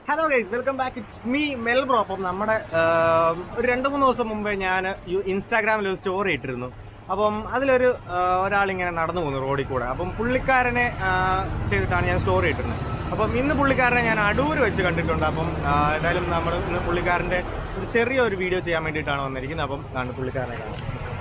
Hello guys welcome back it's me മെൽബ്രോ അപ്പം നമ്മുടെ ആഹ്, ഒരു രണ്ട് മൂന്ന് ദിവസം മുമ്പേ ഞാൻ ഇൻസ്റ്റാഗ്രാമിൽ ഒരു സ്റ്റോറി ഇട്ടിരുന്നു അപ്പം അതിലൊരു ആഹ്, ഒരാളിങ്ങനെ നടന്നു പോകുന്നു റോഡിൽ കൂടെ അപ്പം പുള്ളിക്കാരനെ ആഹ്, ചെയ്തിട്ടാണ് ഞാൻ സ്റ്റോറി ഇട്ടിരുന്നത് അപ്പം ഇന്ന് പുള്ളിക്കാരനെ ഞാൻ അടൂർ വെച്ച് കണ്ടിട്ടുണ്ട് അപ്പം ആഹ്, എന്തായാലും നമ്മൾ ഇന്ന് പുള്ളിക്കാരൻ്റെ ഒരു ചെറിയ ഒരു വീഡിയോ ചെയ്യാൻ വേണ്ടിയിട്ടാണ് വന്നിരിക്കുന്നത് അപ്പം ആണ് പുള്ളിക്കാരനെ കാണാം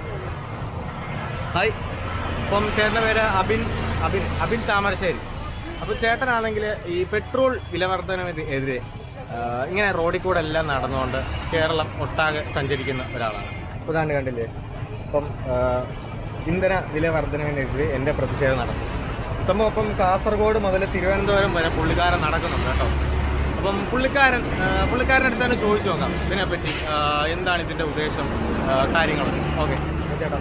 ഹായ് അപ്പം ചേട്ടൻ്റെ പേര് അബിൻ അബിൻ അബിൻ താമരശ്ശേരി അപ്പോൾ ചേട്ടനാണെങ്കിൽ ഈ പെട്രോൾ വിലവർദ്ധനവിനെതിരെ ആ, ഇങ്ങനെ റോഡിൽ കൂടെ എല്ലാം നടന്നുകൊണ്ട് കേരളം ഒട്ടാകെ സഞ്ചരിക്കുന്ന ഒരാളാണ് ഉദാഹരണം കണ്ടില്ലേ അപ്പം ആ, ഇന്ധന വില വർധനവിനെതിരെ എൻ്റെ പ്രതിഷേധം നടന്നു സംഭവം ഇപ്പം കാസർഗോഡ് മുതൽ തിരുവനന്തപുരം വരെ പുള്ളിക്കാരൻ നടക്കുന്നുണ്ട് കേട്ടോ അപ്പം പുള്ളിക്കാരൻ ആ, പുള്ളിക്കാരൻ്റെ അടുത്ത് തന്നെ ചോദിച്ചു നോക്കാം ഇതിനെപ്പറ്റി ആ, എന്താണ് ഇതിൻ്റെ ഉദ്ദേശം ആ, കാര്യങ്ങളൊക്കെ ഓക്കെ ചേട്ടാ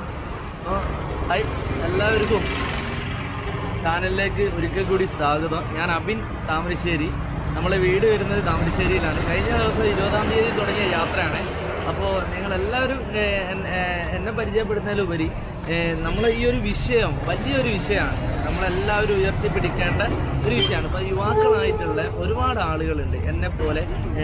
ഹായ് എല്ലാവർക്കും ചാനലിലേക്ക് ഒരിക്കൽ കൂടി സ്വാഗതം ഞാൻ അബിൻ താമരശ്ശേരി നമ്മളെ വീട് വരുന്നത് താമരശ്ശേരിയിലാണ് കഴിഞ്ഞ ദിവസം ഇരുപതാം തീയതി തുടങ്ങിയ യാത്രയാണ് അപ്പോൾ നിങ്ങളെല്ലാവരും ഏഹ്, എൻ- ഏഹ്, എന്നെ പരിചയപ്പെടുന്നതിലുപരി നമ്മൾ ഈ ഒരു വിഷയം വലിയൊരു വിഷയമാണ് നമ്മളെല്ലാവരും ഉയർത്തിപ്പിടിക്കേണ്ട ഒരു വിഷയമാണ് ഇപ്പോൾ യുവാക്കളായിട്ടുള്ള ഒരുപാട് ആളുകളുണ്ട് എന്നെ പോലെ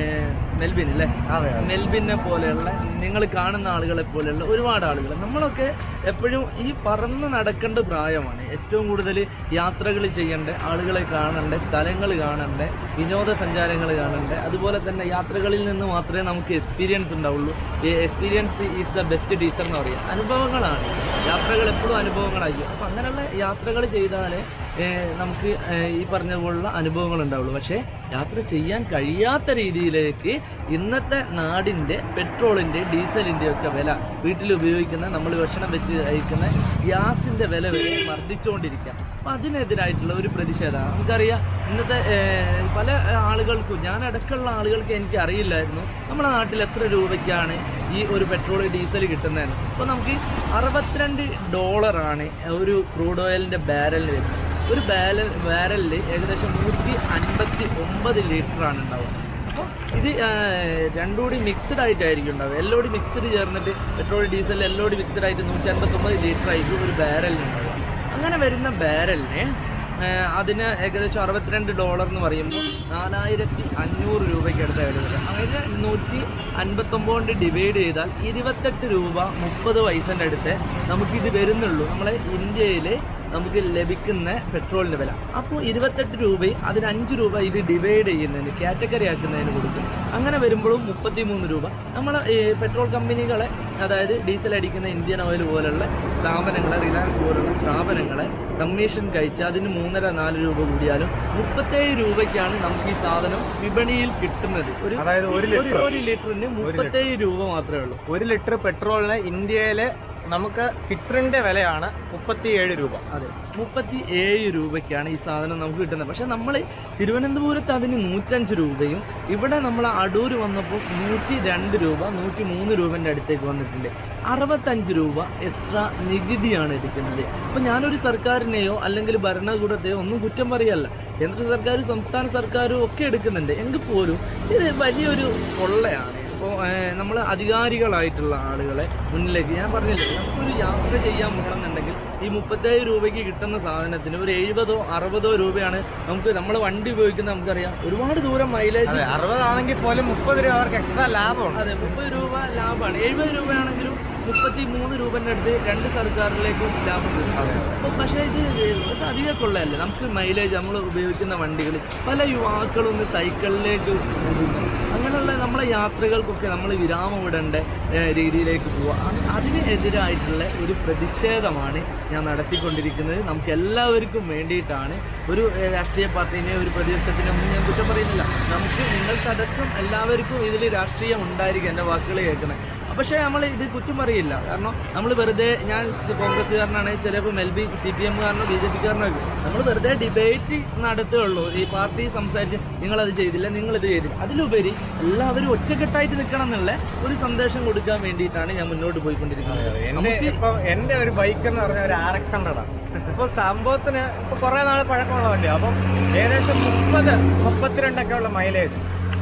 മെൽബിൻ അല്ലേ അതെ അതെ മെൽബിനെ പോലെയുള്ള നിങ്ങൾ കാണുന്ന ആളുകളെ പോലെയുള്ള ഒരുപാട് ആളുകൾ നമ്മളൊക്കെ എപ്പോഴും ഈ പറന്ന് നടക്കേണ്ട പ്രായമാണ് ഏറ്റവും കൂടുതൽ യാത്രകൾ ചെയ്യേണ്ട ആളുകളെ കാണേണ്ട സ്ഥലങ്ങൾ കാണേണ്ട വിനോദസഞ്ചാരങ്ങൾ കാണേണ്ട അതുപോലെ തന്നെ യാത്രകളിൽ നിന്ന് മാത്രമേ നമുക്ക് എക്സ്പീരിയൻസ് ഉണ്ടാവുള്ളൂ ഈ experience is the best teacher എന്ന് പറയുക അനുഭവങ്ങളാണ് യാത്രകൾ എപ്പോഴും അനുഭവങ്ങളായിരിക്കും അപ്പം അങ്ങനെയുള്ള യാത്രകൾ ചെയ്താലേ ഏഹ്, നമുക്ക് ഏഹ്, ഈ പറഞ്ഞ പോലുള്ള അനുഭവങ്ങൾ ഉണ്ടാവുള്ളൂ പക്ഷേ യാത്ര ചെയ്യാൻ കഴിയാത്ത രീതിയിലേക്ക് ഇന്നത്തെ നാടിൻ്റെ പെട്രോളിൻ്റെ ഡീസലിൻ്റെ ഒക്കെ വില വീട്ടിൽ ഉപയോഗിക്കുന്ന നമ്മൾ ഭക്ഷണം വെച്ച് കഴിക്കുന്ന ഗ്യാസിൻ്റെ വില വരെ വർദ്ധിച്ചുകൊണ്ടിരിക്കുക അപ്പം അതിനെതിരായിട്ടുള്ള ഒരു പ്രതിഷേധമാണ് നമുക്കറിയാം ഇന്നത്തെ ഏഹ്, പല ആളുകൾക്കും ഞാൻ അടക്കമുള്ള ആളുകൾക്ക് എനിക്ക് അറിയില്ലായിരുന്നു നമ്മുടെ നാട്ടിൽ എത്ര രൂപയ്ക്കാണ് ഈ ഒരു പെട്രോൾ ഡീസൽ കിട്ടുന്നതെന്ന് അപ്പോൾ നമുക്ക് അറുപത്തിരണ്ട് ഡോളറാണ് ഒരു ക്രൂഡ് ഓയിലിൻ്റെ ബാരലിന് വരുന്നത് ഒരു ബാരൽ ബാരലിൽ ഏകദേശം നൂറ്റി അൻപത്തി ഒമ്പത് ലിറ്ററാണ് ഉണ്ടാവുക അപ്പോൾ ഇത് ആ, രണ്ടും കൂടി മിക്സ്ഡ് ആയിട്ടായിരിക്കും ഉണ്ടാവുക എല്ലാം കൂടി മിക്സ്ഡ് ചേർന്നിട്ട് പെട്രോൾ ഡീസൽ എല്ലാം കൂടി മിക്സ്ഡ് ആയിട്ട് നൂറ്റി അൻപത്തൊമ്പത് ലിറ്റർ ആയിരിക്കും ഒരു ബാരലിന് ഉണ്ടാവുക അങ്ങനെ വരുന്ന ബാരലിന് ആ, അതിന് ഏകദേശം അറുപത്തിരണ്ട് ഡോളർ എന്ന് പറയുമ്പോൾ നാലായിരത്തി അഞ്ഞൂറ് രൂപയ്ക്ക് അടുത്ത വില വരും അങ്ങനെ നൂറ്റി അൻപത്തൊമ്പത് കൊണ്ട് ഡിവൈഡ് ചെയ്താൽ ഇരുപത്തെട്ട് രൂപ മുപ്പത് പൈസൻ്റെ അടുത്ത് നമുക്കിത് വരുന്നുള്ളൂ നമ്മളെ ഇന്ത്യയിൽ നമുക്ക് ലഭിക്കുന്ന പെട്രോളിൻ്റെ വില അപ്പോൾ ഇരുപത്തെട്ട് രൂപയും അതിന് അഞ്ച് രൂപ ഇത് ഡിവൈഡ് ചെയ്യുന്നതിന് കാറ്റഗറി ആക്കുന്നതിന് കൊടുക്കും അങ്ങനെ വരുമ്പോഴും മുപ്പത്തി മൂന്ന് രൂപ നമ്മൾ പെട്രോൾ കമ്പനികളെ അതായത് ഡീസൽ അടിക്കുന്ന ഇന്ത്യൻ ഓയിൽ പോലുള്ള സ്ഥാപനങ്ങളെ റിലയൻസ് പോലുള്ള സ്ഥാപനങ്ങളെ കമ്മീഷൻ കഴിച്ച് അതിന് മൂന്നര നാല് രൂപ കൂടിയാലും മുപ്പത്തേഴ് രൂപയ്ക്കാണ് നമുക്ക് ഈ സാധനം വിപണിയിൽ കിട്ടുന്നത് ഒരു അതായത് ഒരു ഒരു- ലിറ്റർ ഒരു ലിറ്ററിന് മുപ്പത്തേഴ് രൂപ മാത്രമേ ഉള്ളൂ ഒരു ലിറ്റർ പെട്രോളിന് ഇന്ത്യയിലെ നമുക്ക് കിട്ടറിന്റെ വിലയാണ് മുപ്പത്തിയേഴ് രൂപ അതെ മുപ്പത്തി ഏഴ് രൂപയ്ക്കാണ് ഈ സാധനം നമുക്ക് കിട്ടുന്നത് പക്ഷെ നമ്മൾ തിരുവനന്തപുരത്ത് അതിന് നൂറ്റഞ്ച് രൂപയും ഇവിടെ നമ്മൾ അടൂർ വന്നപ്പോൾ നൂറ്റി രണ്ട് രൂപ നൂറ്റി മൂന്ന് രൂപൻ്റെ അടുത്തേക്ക് വന്നിട്ടുണ്ട് അറുപത്തഞ്ച് രൂപ എക്സ്ട്രാ നികുതിയാണ് എടുക്കുന്നത് അപ്പോൾ ഞാനൊരു സർക്കാരിനെയോ അല്ലെങ്കിൽ ഭരണകൂടത്തെയോ ഒന്നും കുറ്റം പറയല്ല കേന്ദ്ര സർക്കാരും സംസ്ഥാന സർക്കാരും ഒക്കെ എടുക്കുന്നുണ്ട് എങ്കിൽ പോലും ഇത് വലിയൊരു കൊള്ളയാണ് ഇപ്പോൾ നമ്മൾ അധികാരികളായിട്ടുള്ള ആളുകളെ മുന്നിലേക്ക് ഞാൻ പറഞ്ഞില്ലേ നമുക്കൊരു യാത്ര ചെയ്യാൻ പോകണമെന്നുണ്ടെങ്കിൽ ഈ മുപ്പത്തേഴ് രൂപയ്ക്ക് കിട്ടുന്ന സാധനത്തിന് ഒരു എഴുപതോ അറുപതോ രൂപയാണ് നമുക്ക് നമ്മൾ വണ്ടി ഉപയോഗിക്കുന്നത് നമുക്കറിയാം ഒരുപാട് ദൂരം മൈലേജ് അതെ അറുപതാണെങ്കിൽ പോലും മുപ്പത് രൂപ അവർക്ക് എക്സ്ട്രാ ലാഭമുണ്ട് അതെ മുപ്പത് രൂപ ലാഭമാണ് എഴുപത് രൂപയാണെങ്കിലും മുപ്പത്തി മൂന്ന് രൂപൻ്റെ അടുത്ത് രണ്ട് സർക്കാരിലേക്കും ലാഭം കിട്ടും അതെ അപ്പോൾ പക്ഷേ ഇത് ഇത് അധികം കൊള്ളയല്ല നമുക്ക് മൈലേജ് നമ്മൾ ഉപയോഗിക്കുന്ന വണ്ടികൾ പല യുവാക്കളും ഇന്ന് സൈക്കിളിലേക്ക് പോകുന്നു അങ്ങനെയുള്ള നമ്മളെ യാത്രകൾക്കൊക്കെ നമ്മൾ വിരാമം ഇടേണ്ട ഏഹ്, രീതിയിലേക്ക് പോവുക അത് അതിനെതിരായിട്ടുള്ള ഒരു പ്രതിഷേധമാണ് ഞാൻ നടത്തിക്കൊണ്ടിരിക്കുന്നത് നമുക്ക് എല്ലാവർക്കും വേണ്ടിയിട്ടാണ് ഒരു ഏഹ്, രാഷ്ട്രീയ പാർട്ടീനെ ഒരു പ്രതിപക്ഷത്തിനെ ഒന്നും ഞാൻ കുറ്റം പറയുന്നില്ല നമുക്ക് നിങ്ങൾക്കടക്കം എല്ലാവർക്കും ഇതിൽ രാഷ്ട്രീയം ഉണ്ടായിരിക്കും എൻ്റെ വാക്കുകൾ കേൾക്കുന്നത് പക്ഷേ നമ്മൾ ഇത് കുറ്റം പറയില്ല കാരണം നമ്മൾ വെറുതെ ഞാൻ കോൺഗ്രസ്സുകാരനാണ് ചിലപ്പോൾ മെൽബി സി പി എമ്മുകാരനോ ബി ജെ പിക്കാരനോ നമ്മൾ വെറുതെ ഡിബേറ്റ് നടത്തുകയുള്ളൂ ഈ പാർട്ടി സംസാരിച്ച് നിങ്ങളത് ചെയ്തില്ല നിങ്ങളിത് ചെയ്തില്ല അതിലുപരി എല്ലാവരും ഒറ്റക്കെട്ടായിട്ട് നിൽക്കണം എന്നുള്ള ഒരു സന്ദേശം കൊടുക്കാൻ വേണ്ടിയിട്ടാണ് ഞാൻ മുന്നോട്ട് പോയിക്കൊണ്ടിരിക്കുന്നത് എന്റെ നമുക്ക് ഇപ്പൊ എന്റെ ഒരു ബൈക്ക് എന്ന് പറഞ്ഞ ഒരു ആർ എക്സ് ഹൺഡ്രഡാണ് ഇപ്പൊ സംഭവത്തിന് ഇപ്പൊ കുറെ നാൾ പഴക്കമുള്ള വണ്ടിയാണ് അപ്പം ഏകദേശം മുപ്പത് മുപ്പത്തിരണ്ടൊക്കെ ഉള്ള മൈലേജ്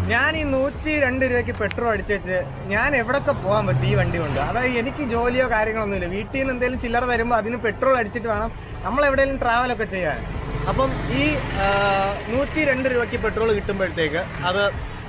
ഞാൻ ഈ നൂറ്റി രണ്ട് രൂപയ്ക്ക് പെട്രോൾ അടിച്ചേച്ച് ഞാൻ എവിടൊക്കെ പോകാൻ പറ്റും ഈ വണ്ടി കൊണ്ട് അതായത് എനിക്ക് ജോലിയോ കാര്യങ്ങളൊന്നുമില്ല വീട്ടിൽ നിന്ന് എന്തെങ്കിലും ചില്ലറ തരുമ്പോൾ അതിന് പെട്രോൾ അടിച്ചിട്ട് വേണം നമ്മൾ എവിടെയെങ്കിലും ട്രാവലൊക്കെ ചെയ്യാൻ അപ്പം ഈ നൂറ്റി രണ്ട് രൂപയ്ക്ക് പെട്രോൾ കിട്ടുമ്പോഴത്തേക്ക് അത്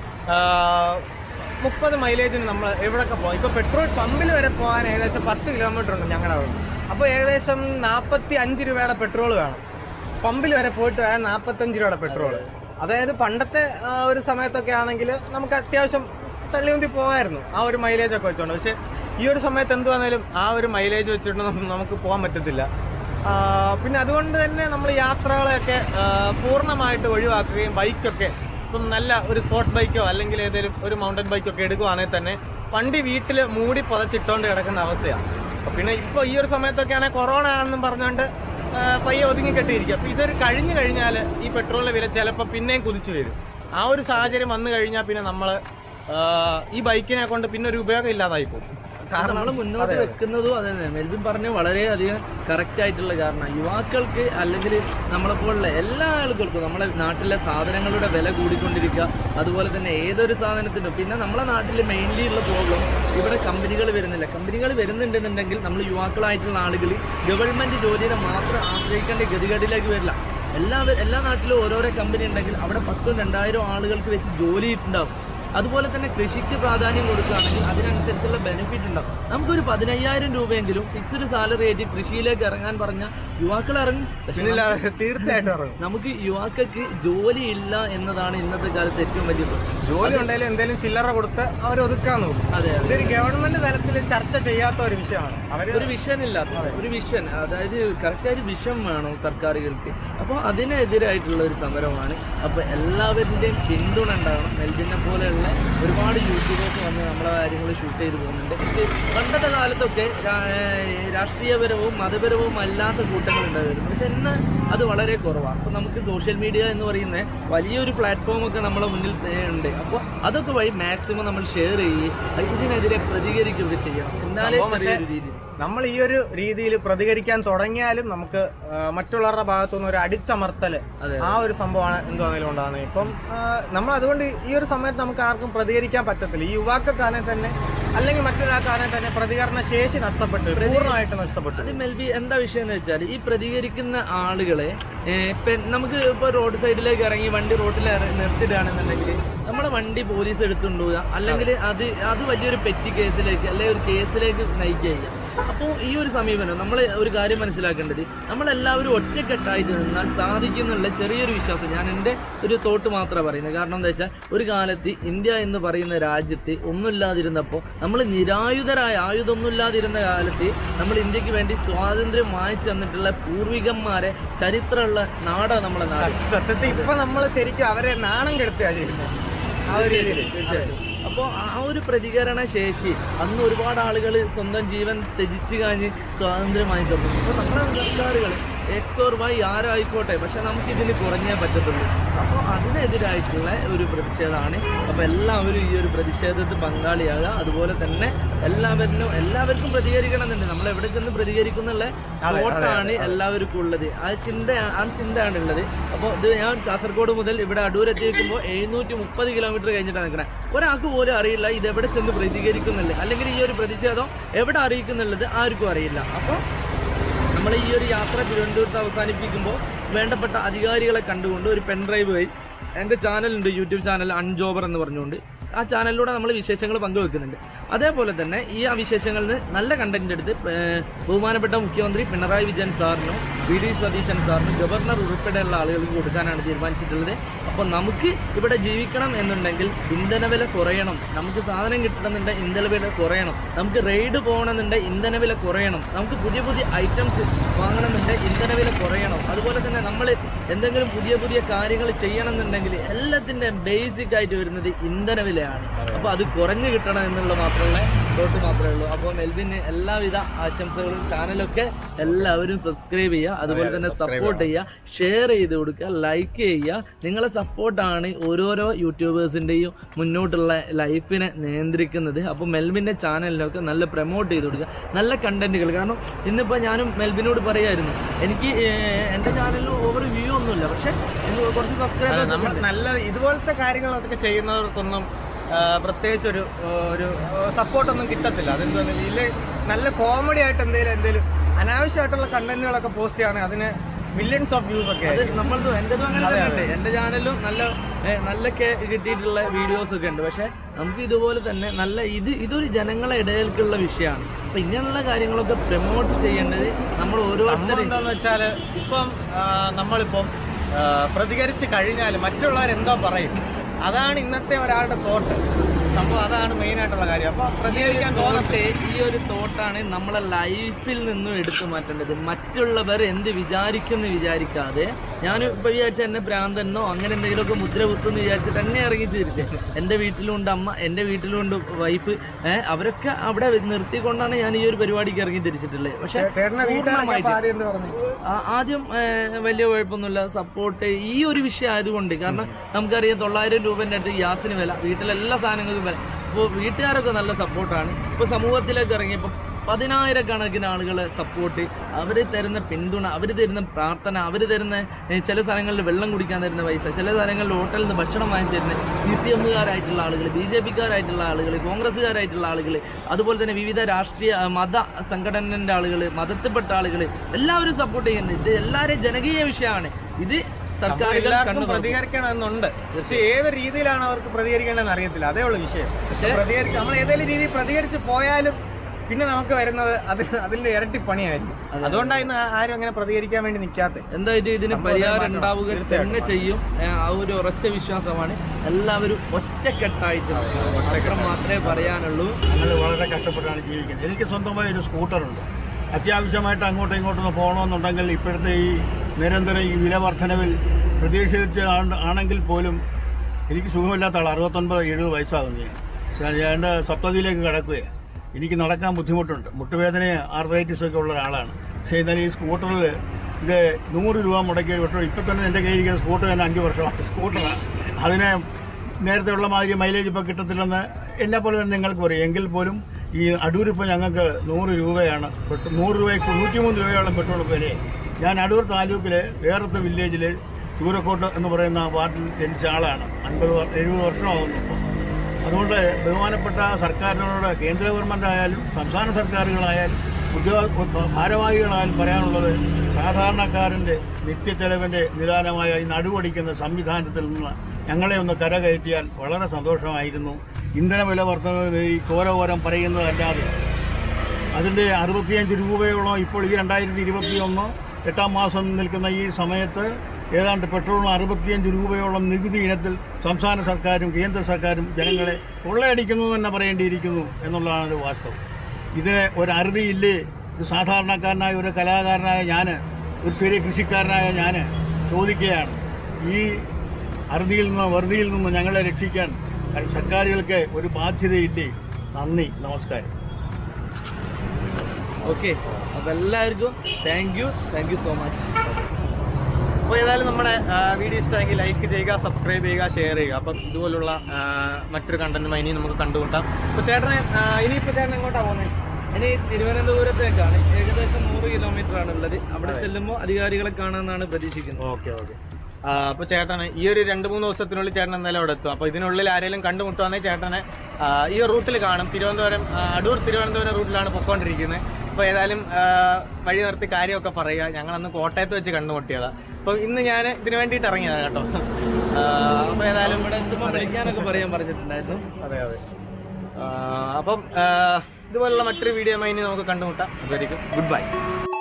മുപ്പത് മൈലേജിന് നമ്മൾ എവിടെയൊക്കെ പോകാം ഇപ്പോൾ പെട്രോൾ പമ്പിൽ വരെ പോകാൻ ഏകദേശം പത്ത് കിലോമീറ്റർ ഉണ്ട് ഞങ്ങളുടെ അവിടെ അപ്പോൾ ഏകദേശം നാൽപ്പത്തി അഞ്ച് രൂപയുടെ പെട്രോൾ വേണം പമ്പിൽ വരെ പോയിട്ട് വേണം നാൽപ്പത്തഞ്ച് രൂപയുടെ പെട്രോൾ അതായത് പണ്ടത്തെ ആ, ഒരു സമയത്തൊക്കെ ആണെങ്കിൽ നമുക്ക് അത്യാവശ്യം തള്ളിയുന്തി പോകായിരുന്നു ആ ഒരു മൈലേജ് ഒക്കെ വെച്ചോണ്ട് പക്ഷെ ഈ ഒരു സമയത്ത് എന്ത് വന്നാലും ആ ഒരു മൈലേജ് വെച്ചിട്ട് നമുക്ക് നമുക്ക് പോകാൻ പറ്റത്തില്ല ആ, പിന്നെ അതുകൊണ്ട് തന്നെ നമ്മൾ യാത്രകളെയൊക്കെ ആ, പൂർണ്ണമായിട്ട് ഒഴിവാക്കുകയും ബൈക്കൊക്കെ ഇപ്പം നല്ല ഒരു സ്പോർട്സ് ബൈക്കോ അല്ലെങ്കിൽ ഏതെങ്കിലും ഒരു മൗണ്ടൻ ബൈക്കോ ഒക്കെ എടുക്കുവാണെങ്കിൽ തന്നെ വണ്ടി വീട്ടിൽ മൂടി പുതച്ചിട്ടോണ്ട് കിടക്കുന്ന അവസ്ഥയാണ് അപ്പൊ പിന്നെ ഇപ്പോൾ ഈ ഒരു സമയത്തൊക്കെ ആണെങ്കിൽ കൊറോണ ആണെന്നും പറഞ്ഞുകൊണ്ട് ആ, പയ്യെ ഒതുങ്ങി കെട്ടിയിരിക്കുക അപ്പോൾ ഇതൊരു കഴിഞ്ഞു കഴിഞ്ഞാൽ ഈ പെട്രോളിൻ്റെ വില ചിലപ്പോൾ പിന്നെയും കുതിച്ചു വരും ആ ഒരു സാഹചര്യം വന്നു കഴിഞ്ഞാൽ പിന്നെ നമ്മൾ ഈ ബൈക്കിനെ കൊണ്ട് പിന്നെ ഒരു ഉപയോഗം ഇല്ലാതായി പോകും നമ്മൾ മുന്നോട്ട് വെക്കുന്നതും അത് തന്നെ മെൽവിൻ പറഞ്ഞ വളരെയധികം കറക്റ്റ് ആയിട്ടുള്ള കാരണം യുവാക്കൾക്ക് അല്ലെങ്കിൽ നമ്മളെപ്പോലുള്ള എല്ലാ ആളുകൾക്കും നമ്മളെ നാട്ടിലെ സാധനങ്ങളുടെ വില കൂടിക്കൊണ്ടിരിക്കുക അതുപോലെ തന്നെ ഏതൊരു സാധനത്തിനും പിന്നെ നമ്മളെ നാട്ടിൽ മെയിൻലി ഉള്ള പ്രോബ്ലം ഇവിടെ കമ്പനികൾ വരുന്നില്ല കമ്പനികൾ വരുന്നുണ്ടെന്നുണ്ടെങ്കിൽ നമ്മൾ യുവാക്കളായിട്ടുള്ള ആളുകൾ ഗവൺമെന്റ് ജോലിയെ മാത്രം ആശ്രയിക്കേണ്ട ഗതികേടിലേക്ക് വരില്ല എല്ലാ എല്ലാ നാട്ടിലും ഓരോരോ കമ്പനി ഉണ്ടെങ്കിൽ അവിടെ പത്തും രണ്ടായിരം ആളുകൾക്ക് വെച്ച് ജോലി ഉണ്ടാവും അതുപോലെ തന്നെ കൃഷിക്ക് പ്രാധാന്യം കൊടുക്കുകയാണെങ്കിൽ അതിനനുസരിച്ചുള്ള ബെനിഫിറ്റ് ഉണ്ടാവും നമുക്കൊരു പതിനയ്യായിരം രൂപയെങ്കിലും ഫിക്സ്ഡ് സാലറി ആയിട്ട് കൃഷിയിലേക്ക് ഇറങ്ങാൻ പറഞ്ഞ യുവാക്കൾ ഇറങ്ങും പക്ഷേ പിന്നില്ല തീർച്ചയായിട്ടും ഇറങ്ങും നമുക്ക് യുവാക്കൾക്ക് ജോലി ഇല്ല എന്നതാണ് ഇന്നത്തെ കാലത്ത് ഏറ്റവും വലിയ പ്രശ്നം ജോലി ഉണ്ടെങ്കിലും എന്തെങ്കിലും ചില്ലറ കൊടുത്ത് അവർ ഒതുക്കാൻ നോക്കും അതെ അതെ ഇതൊരു ഗവൺമെന്റ് തലത്തിൽ ചർച്ച ചെയ്യാത്ത ഒരു വിഷയമാണ് അവര് ഒരു വിഷൻ ഇല്ലാത്ത ഒരു വിഷൻ അതായത് കറക്റ്റ് ഒരു വിഷൻ വേണം സർക്കാരുകൾക്ക് അപ്പോൾ അതിനെതിരായിട്ടുള്ള ഒരു സമരമാണ് അപ്പോൾ എല്ലാവരുടെയും പിന്തുണ ഉണ്ടാവണം മെൽബിനെ പോലെയുള്ള ഒരുപാട് യൂട്യൂബേഴ്സ് വന്ന് നമ്മളെ കാര്യങ്ങൾ ഷൂട്ട് ചെയ്ത് പോകുന്നുണ്ട് ഇത് പണ്ടത്തെ കാലത്തൊക്കെ രാ- ഏഹ് രാഷ്ട്രീയപരവും മതപരവും അല്ലാത്ത കൂട്ടങ്ങൾ ഉണ്ടായിരുന്നു പക്ഷെ ഇന്ന് അത് വളരെ കുറവാണ് അപ്പോൾ നമുക്ക് സോഷ്യൽ മീഡിയ എന്ന് പറയുന്ന വലിയൊരു പ്ലാറ്റ്ഫോം ഒക്കെ നമ്മളെ മുന്നിൽ ഏഹ് ഉണ്ട് അപ്പോൾ അതൊക്കെ വഴി മാക്സിമം നമ്മൾ ഷെയർ ചെയ്യുകയും ഇതിനെതിരെ പ്രതികരിക്കുകയൊക്കെ ചെയ്യണം എന്നാലേ സംഭവം പക്ഷേ ചെറിയൊരു രീതിയിൽ നമ്മൾ ഈ ഒരു രീതിയിൽ പ്രതികരിക്കാൻ തുടങ്ങിയാലും നമുക്ക് ആ, മറ്റുള്ളവരുടെ ഭാഗത്തുനിന്ന് ഒരു അടിച്ചമർത്തല് അതെ ആ ഒരു സംഭവമാണ് എന്തുവാണെങ്കിലും ഉണ്ടാകുന്നത് ഇപ്പം ആ, നമ്മൾ അതുകൊണ്ട് ഈ ഒരു സമയത്ത് നമുക്ക് ആർക്കും പ്രതികരിക്കാൻ പറ്റത്തില്ല ഈ യുവാക്കൾക്കാണെങ്കിൽ തന്നെ അല്ലെങ്കിൽ മറ്റൊരാൾക്കാണെങ്കിൽ തന്നെ പ്രതികരണ ശേഷി നഷ്ടപ്പെട്ടു പൂർണ്ണമായിട്ട് നഷ്ടപ്പെട്ടു അത് മെൽബി എന്താ വിഷയം എന്ന് വെച്ചാൽ ഈ പ്രതികരിക്കുന്ന ആളുകളെ ഏഹ്, ഇപ്പൊ നമുക്ക് ഇപ്പോൾ റോഡ് സൈഡിലേക്ക് ഇറങ്ങി വണ്ടി റോഡിൽ ഇറ- നിർത്തിയിടുകയാണെന്നുണ്ടെങ്കിൽ നമ്മുടെ വണ്ടി പോലീസ് എടുത്തുകൊണ്ട് പോവുക അല്ലെങ്കിൽ അത് അത് വലിയൊരു പെറ്റി കേസിലേക്ക് അല്ലെങ്കിൽ ഒരു കേസിലേക്ക് നയിക്കുക അപ്പോൾ ഈ ഒരു സമീപനം നമ്മൾ ഒരു കാര്യം മനസ്സിലാക്കേണ്ടത് നമ്മളെല്ലാവരും ഒറ്റക്കെട്ടായിട്ട് നിന്നാൽ സാധിക്കുന്നുള്ള ചെറിയൊരു വിശ്വാസം ഞാൻ എൻ്റെ ഒരു തോട്ട് മാത്രമേ പറയുന്നത് കാരണം എന്താ വെച്ചാൽ ഒരു കാലത്ത് ഇന്ത്യ എന്ന് പറയുന്ന രാജ്യത്ത് ഒന്നുമില്ലാതിരുന്നപ്പോൾ നമ്മൾ നിരായുധരായ ആയുധമൊന്നുമില്ലാതിരുന്ന കാലത്ത് നമ്മൾ ഇന്ത്യക്ക് വേണ്ടി സ്വാതന്ത്ര്യം വാങ്ങിച്ചു തന്നിട്ടുള്ള പൂർവികന്മാരെ ചരിത്രമുള്ള നാടാണ് നമ്മളെ നാട് സത്യത്തിൽ ഇപ്പൊ നമ്മൾ ശരിക്കും അവരെ നാണം കെടുത്തുക ചെയ്യുന്നത് ആ ഒരു രീതിയിൽ തീർച്ചയായിട്ടും അപ്പോൾ ആ ഒരു പ്രതികരണ ശേഷി അന്ന് ഒരുപാട് ആളുകൾ സ്വന്തം ജീവൻ ത്യജിച്ച് കഴിഞ്ഞ് സ്വാതന്ത്ര്യം വാങ്ങി തന്നു അപ്പോൾ നമ്മുടെ സർക്കാരുകൾ എക്സ് ഓർ വൈ ആരായിക്കോട്ടെ പക്ഷെ നമുക്കിതിന് കുറഞ്ഞേ പറ്റത്തുള്ളൂ അപ്പോൾ അതിനെതിരായിട്ടുള്ള ഒരു പ്രതിഷേധമാണ് അപ്പോൾ എല്ലാവരും ഈ ഒരു പ്രതിഷേധത്തിൽ പങ്കാളിയാകുക അതുപോലെ തന്നെ എല്ലാവരിലും എല്ലാവർക്കും പ്രതികരിക്കണം എന്നുണ്ട് നമ്മൾ എവിടെ ചെന്ന് പ്രതികരിക്കുന്നുള്ള അതെ, തോട്ടാണ് എല്ലാവർക്കും ഉള്ളത് ആ ചിന്ത ആ ചിന്തയാണ് ഉള്ളത് അപ്പോൾ ഇത് ഞാൻ കാസർഗോഡ് മുതൽ ഇവിടെ അടൂർ എത്തിയിരിക്കുമ്പോൾ എഴുന്നൂറ്റി മുപ്പത് കിലോമീറ്റർ കഴിഞ്ഞിട്ടാണ് നിൽക്കുന്നത് ഒരാൾക്ക് പോലും അറിയില്ല ഇത് എവിടെ ചെന്ന് പ്രതികരിക്കുന്നുള്ളത് അല്ലെങ്കിൽ ഈ ഒരു പ്രതിഷേധം എവിടെ അറിയിക്കുന്നുള്ളത് ആർക്കും അറിയില്ല അപ്പോൾ നമ്മൾ ഈ ഒരു യാത്ര തിരുവനന്തപുരത്ത് അവസാനിപ്പിക്കുമ്പോൾ വേണ്ടപ്പെട്ട അധികാരികളെ കണ്ടുകൊണ്ട് ഒരു പെൻഡ്രൈവ് വഴി എൻ്റെ ചാനലുണ്ട് യൂട്യൂബ് ചാനൽ അൺജോബർ എന്ന് പറഞ്ഞുകൊണ്ട് ആ ചാനലിലൂടെ നമ്മൾ വിശേഷങ്ങൾ പങ്കുവെക്കുന്നുണ്ട് അതേപോലെ തന്നെ ഈ ആ വിശേഷങ്ങളിൽ നിന്ന് നല്ല കണ്ടന്റ് എടുത്ത് ഏർ, ബഹുമാനപ്പെട്ട മുഖ്യമന്ത്രി പിണറായി വിജയൻ സാറിനും വി ഡി സതീശൻ സാറിനും ഗവർണർ ഉൾപ്പെടെയുള്ള ആളുകൾക്ക് കൊടുക്കാനാണ് തീരുമാനിച്ചിട്ടുള്ളത് അപ്പോൾ നമുക്ക് ഇവിടെ ജീവിക്കണം എന്നുണ്ടെങ്കിൽ ഇന്ധനവില കുറയണം നമുക്ക് സാധനം കിട്ടണമെന്നുണ്ടെങ്കിൽ ഇന്ധനവില കുറയണം നമുക്ക് റെയ്ഡ് പോകണമെന്നുണ്ടെങ്കിൽ ഇന്ധനവില കുറയണം നമുക്ക് പുതിയ പുതിയ ഐറ്റംസ് വാങ്ങണമെന്നുണ്ടെങ്കിൽ ഇന്ധനവില കുറയണം അതുപോലെ തന്നെ നമ്മൾ എന്തെങ്കിലും പുതിയ പുതിയ കാര്യങ്ങൾ ചെയ്യണമെന്നുണ്ടെങ്കിൽ എല്ലാത്തിൻ്റെ ബേസിക് ആയിട്ട് വരുന്നത് ഇന്ധനവിലയാണ് അപ്പോൾ അത് കുറഞ്ഞു കിട്ടണം എന്നുള്ള മാത്രമുള്ള തോട്ട് മാത്രമേ ഉള്ളൂ അപ്പോൾ മെൽവിന് എല്ലാവിധ ആശംസകളും ചാനലൊക്കെ എല്ലാവരും സബ്സ്ക്രൈബ് ചെയ്യുക അതുപോലെ അതെ, തന്നെ subscribe സപ്പോർട്ട് ചെയ്യുക ഷെയർ ചെയ്ത് കൊടുക്കുക ലൈക്ക് ചെയ്യുക നിങ്ങളെ സപ്പോർട്ടാണ് ഓരോരോ യൂട്യൂബേഴ്സിൻ്റെയും മുന്നോട്ടുള്ള ലൈഫിനെ നിയന്ത്രിക്കുന്നത് അപ്പോൾ മെൽവിൻ്റെ ചാനലിനൊക്കെ നല്ല പ്രൊമോട്ട് ചെയ്ത് കൊടുക്കുക നല്ല കണ്ടന്റുകൾ കാരണം ഇന്നിപ്പോൾ ഞാനും മെൽവിനോട് പറയായിരുന്നു എനിക്ക് ഏർ, എൻ്റെ ചാനലിൽ ഓവർ വ്യൂ ഒന്നുമില്ല പക്ഷേ എനിക്ക് കുറച്ച് അതെ, സബ്സ്ക്രൈബേഴ്സ് നമ്മുടെ ചെയ്യുന്നുണ്ട് നല്ല ഇതുപോലത്തെ കാര്യങ്ങളൊക്കെ ചെയ്യുന്നവർക്കൊന്നും ആ, പ്രത്യേകിച്ചൊരു ആ, ഒരു സപ്പോർട്ടൊന്നും കിട്ടത്തില്ല അതെന്താ ഇതിൽ നല്ല കോമഡി ആയിട്ട് എന്തെങ്കിലും എന്തെങ്കിലും അനാവശ്യമായിട്ടുള്ള കണ്ടന്റുകളൊക്കെ പോസ്റ്റ് ചെയ്യുകയാണെങ്കിൽ അതിന് മില്യൺസ് ഓഫ് വ്യൂസ് ഒക്കെ അത് ആയിരിക്കും. നമ്മളതും എന്റേതും അങ്ങനെ തന്നെ ഉണ്ട് എന്റെ ചാനലിലും നല്ല ഏ, നല്ല കെ- കിട്ടിയിട്ടുള്ള വീഡിയോസ് ഒക്കെ ഉണ്ട് പക്ഷെ നമുക്ക് ഇതുപോലെ തന്നെ നല്ല ഇത് ഇതൊരു ജനങ്ങളെ ഇടയിലേക്കുള്ള വിഷയമാണ് അപ്പൊ ഇങ്ങനെയുള്ള കാര്യങ്ങളൊക്കെ പ്രൊമോട്ട് ചെയ്യേണ്ടത് നമ്മൾ സംഭവം ഓരോരുത്തരും എന്താന്ന് വെച്ചാല് ഇപ്പം ആ, നമ്മളിപ്പം ആ, പ്രതികരിച്ച് കഴിഞ്ഞാൽ മറ്റുള്ളവർ എന്തോ പറയും അതാണ് ഇന്നത്തെ ഒരാളുടെ തോട്ട് സംഭവം അതാണ് മെയിൻ ആയിട്ടുള്ള കാര്യം അപ്പൊ പ്രതികരിക്കാൻ തോന്നട്ടെ തോട്ട് ഈ ഒരു തോട്ടാണ് നമ്മളെ ലൈഫിൽ നിന്നും എടുത്തു മാറ്റേണ്ടത് മറ്റുള്ളവർ എന്ത് വിചാരിക്കുമെന്ന് വിചാരിക്കാതെ ഞാൻ ഇപ്പൊ വിചാരിച്ച എന്നെ ഭ്രാന്തനോ അങ്ങനെ എന്തെങ്കിലുമൊക്കെ മുദ്ര കുത്തുന്ന് വിചാരിച്ചിട്ട് തന്നെ ഇറങ്ങി തിരിച്ച് എന്റെ വീട്ടിലുണ്ട് അമ്മ എന്റെ വീട്ടിലുണ്ട് വൈഫ് ഏഹ് അവരൊക്കെ അവിടെ നിർത്തിക്കൊണ്ടാണ് ഞാൻ ഈ ഒരു പരിപാടിക്ക് ഇറങ്ങി തിരിച്ചിട്ടുള്ളത് പക്ഷെ ചേട്ടനെ വീട്ടുകാരൊക്കെ പൂർണ്ണമായിട്ട് ആദ്യം എന്ത് പറഞ്ഞു ആ- ആദ്യം ഏഹ്, വലിയ കുഴപ്പമൊന്നുമില്ല സപ്പോർട്ട് ഈ ഒരു വിഷയം ആയതുകൊണ്ട് കാരണം നമുക്കറിയാം തൊള്ളായിരം രൂപന്റെ അടുത്ത് ഗ്യാസിന് വില വീട്ടിലെ എല്ലാ സാധനങ്ങൾക്കും വില അപ്പോൾ വീട്ടുകാരൊക്കെ നല്ല സപ്പോർട്ടാണ് ഇപ്പോൾ സമൂഹത്തിലേക്ക് ഇറങ്ങിയപ്പോൾ പതിനായിരക്കണക്കിന് ആളുകളെ സപ്പോർട്ട് അവർ തരുന്ന പിന്തുണ അവർ തരുന്ന പ്രാർത്ഥന അവർ തരുന്ന ഏഹ്, ചില സ്ഥലങ്ങളിൽ വെള്ളം കുടിക്കാൻ തരുന്ന പൈസ ചില സ്ഥലങ്ങളിൽ ഹോട്ടലിൽ നിന്ന് ഭക്ഷണം വാങ്ങിച്ചു തരുന്ന സി പി എമ്മുകാരായിട്ടുള്ള ആളുകൾ ബി ജെ പിക്കാരായിട്ടുള്ള ആളുകൾ കോൺഗ്രസ്സുകാരായിട്ടുള്ള ആളുകൾ അതുപോലെ തന്നെ വിവിധ രാഷ്ട്രീയ ആ, മത സംഘടനന്റെ ആളുകൾ മതത്തിൽപ്പെട്ട ആളുകൾ എല്ലാവരും സപ്പോർട്ട് ചെയ്യുന്നുണ്ട് ഇത് എല്ലാവരും ജനകീയ വിഷയമാണ് ഇത് സർക്കാരുകൾ എല്ലാവർക്കും കണ്ടു പ്രതികരിക്കണമെന്നുണ്ട് പക്ഷെ ഏത് രീതിയിലാണ് അവർക്ക് പ്രതികരിക്കേണ്ടതെന്ന് അറിയത്തില്ല അതേ ഉള്ളൂ വിഷയം പ്രതികരിച്ച് നമ്മൾ ഏതെങ്കിലും രീതിയിൽ പ്രതികരിച്ച് പോയാലും പിന്നെ നമുക്ക് വരുന്നത് അതിന് അതിന്റെ ഇരട്ടി പണിയായിരിക്കും അതുകൊണ്ടാണ് ഇന്ന് ആരും അങ്ങനെ പ്രതികരിക്കാൻ വേണ്ടി നിൽക്കാത്തത് എന്തായാലും ഇതിന് സംഭവം പരിഹാരം മാറ്റണം. ഉണ്ടാവുക തീർച്ചയായിട്ടും. തന്നെ ചെയ്യും ഏ, ആ ഒരു ഉറച്ച വിശ്വാസമാണ് എല്ലാവരും ഒറ്റക്കെട്ടായിട്ട് അത്ര മാത്രമേ പറയാനുള്ളൂ ഞങ്ങൾ വളരെ കഷ്ടപ്പെട്ടാണ് ജീവിക്കുന്നത് എനിക്ക് സ്വന്തമായി ഒരു സ്കൂട്ടറുണ്ട് അത്യാവശ്യമായിട്ട് അങ്ങോട്ടും ഇങ്ങോട്ടും ഒന്ന് പോകണമെന്നുണ്ടെങ്കിൽ ഇപ്പോഴത്തെ ഈ നിരന്തരം ഈ വില വർധനവിൽ പ്രതീക്ഷിച്ച് ആണ്- ആണെങ്കിൽ പോലും എനിക്ക് സുഖമില്ലാത്ത ആൾ അറുപത്തൊൻപത് എഴുപത് വയസ്സാകുന്നു ഞാൻ ഞാൻ എൻ്റെ സപ്തതിയിലേക്ക് കിടക്കുകയാണ് എനിക്ക് നടക്കാൻ ബുദ്ധിമുട്ടുണ്ട് മുട്ടുവേദന ആർത്രൈറ്റിസ് ഒക്കെ ഉള്ള ഒരാളാണ് പക്ഷേ എന്നാലും ഈ സ്കൂട്ടറിൽ ഇത് നൂറ് രൂപ മുടക്കി വിട്ടു ഇപ്പം തന്നെ എൻ്റെ കയ്യിരിക്കുന്ന സ്കൂട്ടർ തന്നെ അഞ്ച് വർഷമാണ് സ്കൂട്ടറാണ് അതിനെ നേരത്തെ ഉള്ള മാതിരി മൈലേജ് ഇപ്പോൾ കിട്ടത്തില്ലെന്ന് എന്നെ പോലെ തന്നെ നിങ്ങൾക്ക് പറയും എങ്കിൽ പോലും ഈ അടൂർ ഇപ്പോൾ ഞങ്ങൾക്ക് നൂറ് രൂപയാണ് പെട്രോൾ നൂറ് രൂപയ്ക്ക് നൂറ്റിമൂന്ന് രൂപയോളം പെട്രോൾ വില ഞാൻ അടൂർ താലൂക്കിൽ വേറത്തെ വില്ലേജിൽ ചൂരക്കോട്ട് എന്ന് പറയുന്ന വാർഡിൽ ജനിച്ച ആളാണ് അൻപത് വർ- എഴുപത് വർഷമാകുന്നു ഇപ്പോൾ അതുകൊണ്ട് ബഹുമാനപ്പെട്ട സർക്കാരിനോട് കേന്ദ്ര ഗവൺമെൻറ് ആയാലും സംസ്ഥാന സർക്കാരുകളായാലും ഉദ്യോഗ ഭാരവാഹികളായാലും പറയാനുള്ളത് സാധാരണക്കാരൻ്റെ നിത്യച്ചെലവിൻ്റെ നിദാനമായ ഈ നടുവടിക്കുന്ന സംവിധാനത്തിൽ നിന്ന് ഞങ്ങളെ ഒന്ന് കരകയറ്റിയാൽ വളരെ സന്തോഷമായിരുന്നു ഇന്ധന വില വർധന ഈ കോരോരം പറയുന്നതല്ലാതെ അതിൻ്റെ അറുപത്തിയഞ്ച് രൂപയോളം ഇപ്പോൾ ഈ രണ്ടായിരത്തി ഇരുപത്തി ഒന്ന് എട്ടാം മാസം നിൽക്കുന്ന ഈ സമയത്ത് ഏതാണ്ട് പെട്രോളിന് അറുപത്തിയഞ്ച് രൂപയോളം നികുതി ഇനത്തിൽ സംസ്ഥാന സർക്കാരും കേന്ദ്ര സർക്കാരും ജനങ്ങളെ കൊള്ളയടിക്കുന്നു എന്ന് തന്നെ പറയേണ്ടിയിരിക്കുന്നു എന്നുള്ളതാണ് ഒരു വാസ്തവം ഇതിന് ഒരു അറുതിയില്ലേ ഒരു സാധാരണക്കാരനായ ഒരു കലാകാരനായ ഞാൻ ഒരു ചെറിയ കൃഷിക്കാരനായ ഞാൻ ചോദിക്കുകയാണ് ഈ അറുതിയിൽ നിന്ന് വെറുതിയിൽ നിന്ന് ഞങ്ങളെ രക്ഷിക്കാൻ സർക്കാരുകൾക്ക് ഒരു ബാധ്യതയില്ലേ നന്ദി നമസ്കാരം ഓക്കെ അപ്പൊ എല്ലാവർക്കും thank you thank you so much അപ്പോൾ ഏതായാലും നമ്മുടെ വീഡിയോ ഇഷ്ടമെങ്കിൽ ലൈക്ക് ചെയ്യുക സബ്സ്ക്രൈബ് ചെയ്യുക ഷെയർ ചെയ്യുക അപ്പം ഇതുപോലുള്ള ആ, മറ്റൊരു കണ്ടന്റുമായി ഇനി നമുക്ക് കണ്ടുമുട്ടാം അപ്പോൾ ചേട്ടനെ ആ, ഇനിയിപ്പോൾ ചേട്ടൻ എങ്ങോട്ടാണ് പോകുന്നത് ഇനി തിരുവനന്തപുരത്തേക്കാണ് ഏകദേശം നൂറ് കിലോമീറ്റർ ആണ് ഉള്ളത് അവിടെ ചെല്ലുമ്പോൾ അധികാരികളെ കാണാമെന്നാണ് പ്രതീക്ഷിക്കുന്നത് ഓക്കെ ഓക്കെ അപ്പോൾ ചേട്ടന് ഈ ഒരു രണ്ട് മൂന്ന് ദിവസത്തിനുള്ളിൽ ചേട്ടൻ എന്തായാലും അവിടെ എത്തും അപ്പോൾ ഇതിനുള്ളിൽ ആരെങ്കിലും കണ്ടുമുട്ടുവാണെങ്കിൽ ചേട്ടനെ ആ, ഈ റൂട്ടിൽ കാണും തിരുവനന്തപുരം ആ, അടൂർ തിരുവനന്തപുരം റൂട്ടിലാണ് പൊക്കോണ്ടിരിക്കുന്നത് അപ്പോൾ ഏതായാലും ആ, വഴി നിർത്തി കാര്യമൊക്കെ പറയുക ഞങ്ങളന്ന് കോട്ടയത്ത് വെച്ച് കണ്ടുമുട്ടിയതാണ് അപ്പോൾ ഇന്ന് ഞാൻ ഇതിന് വേണ്ടിയിട്ട് ഇറങ്ങിയതാണ് കേട്ടോ അപ്പോൾ ഏതായാലും ഇവിടെ എത്തുമ്പോൾ വിളിക്കാനൊക്കെ പറയാൻ പറഞ്ഞിട്ടുണ്ടായിരുന്നു അതെ അതെ ആ, അപ്പം ആ, ഇതുപോലുള്ള മറ്റൊരു വീഡിയോ ഇനി നമുക്ക് കണ്ടുമുട്ടാം അതുവരെയും ഗുഡ് ബൈ